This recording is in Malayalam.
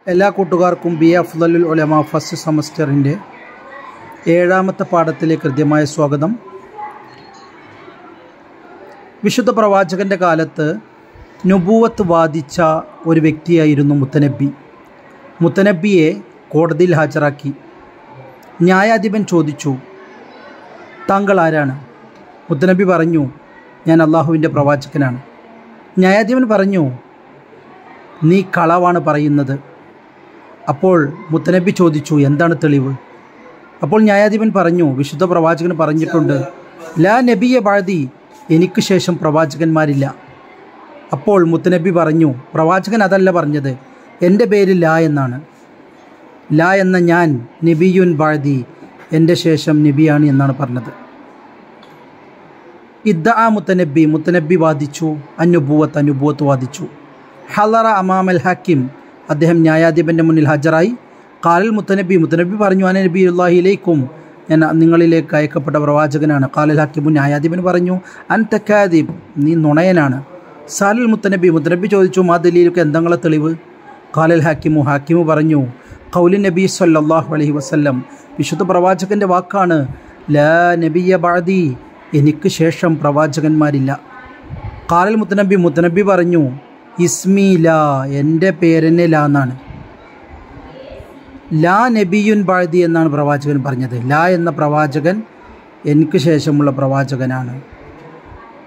എല്ലാ കൂട്ടുകാർക്കും B A Afdalul Ulama first സെമസ്റ്ററിൻ്റെ ഏഴാമത്തെ പാഠത്തിലേക്ക് കൃത്യമായ സ്വാഗതം വിശുദ്ധ പ്രവാചകൻ്റെ കാലത്ത് നുബൂവത്ത് വാദിച്ച ഒരു വ്യക്തിയായിരുന്നു മുത്തനബി മുത്തനബിയെ കോടതിയിൽ ഹാജരാക്കി ന്യായാധിപൻ ചോദിച്ചു താങ്കൾ ആരാണ് മുത്തനബി പറഞ്ഞു ഞാൻ അള്ളാഹുവിൻ്റെ പ്രവാചകനാണ് ന്യായാധിപൻ പറഞ്ഞു നീ കളവാണ് പറയുന്നത് അപ്പോൾ മുത്തനബി ചോദിച്ചു എന്താണ് തെളിവ് അപ്പോൾ ന്യായാധിപൻ പറഞ്ഞു വിശുദ്ധ പ്രവാചകൻ പറഞ്ഞിട്ടുണ്ട് ലാ നബിയെ ബാഴ്തി എനിക്ക് ശേഷം പ്രവാചകന്മാരില്ല അപ്പോൾ മുത്തനബി പറഞ്ഞു പ്രവാചകൻ അതല്ല പറഞ്ഞത് എൻ്റെ പേര് ലാ എന്നാണ് ലാ എന്ന ഞാൻ നബിയുൻ ബാഴ്തി എൻ്റെ ശേഷം നബിയാണ് എന്നാണ് പറഞ്ഞത് ഇദ്ദ ആ മുത്തനബി മുത്തനബി വാദിച്ചു അനുഭൂവത്ത് അനുഭൂവത്ത് വാദിച്ചു ഹലറ അമാമൽ ഹക്കിം അദ്ദേഹം ന്യായാധിപൻ്റെ മുന്നിൽ ഹാജരായി കാലിൽ മുത്തനബി മുത്തനബി പറഞ്ഞു അന നബി അള്ളാഹിയിലേക്കും ഞാൻ നിങ്ങളിലേക്ക് അയക്കപ്പെട്ട പ്രവാചകനാണ് കാലിൽ ഹക്കിമു ന്യായാധിപൻ പറഞ്ഞു അൻ തക്കാദീബ് നീ നുണയനാണ് സാലിൽ മുത്തനബി മുത്തനബി ചോദിച്ചു മാ ദലീലൊക്കെ എന്തെങ്കിലും തെളിവ് കാലിൽ ഹാക്കിമു ഹാക്കിമു പറഞ്ഞു കൗലി നബി സല്ലാഹു അലഹി വസ്ല്ലം വിശുദ്ധ പ്രവാചകൻ്റെ വാക്കാണ് ലാ നബിയ ബാദി എനിക്ക് ശേഷം പ്രവാചകന്മാരില്ല കാലൽ മുത്തനബി മുത്തനബി പറഞ്ഞു ഇസ്മി ലാ എൻ്റെ പേരെന്നെ ലാ എന്നാണ് ലാ നബിയുൻ ബാഴ്തി എന്നാണ് പ്രവാചകൻ പറഞ്ഞത് ലാ എന്ന പ്രവാചകൻ എനിക്ക് ശേഷമുള്ള പ്രവാചകനാണ്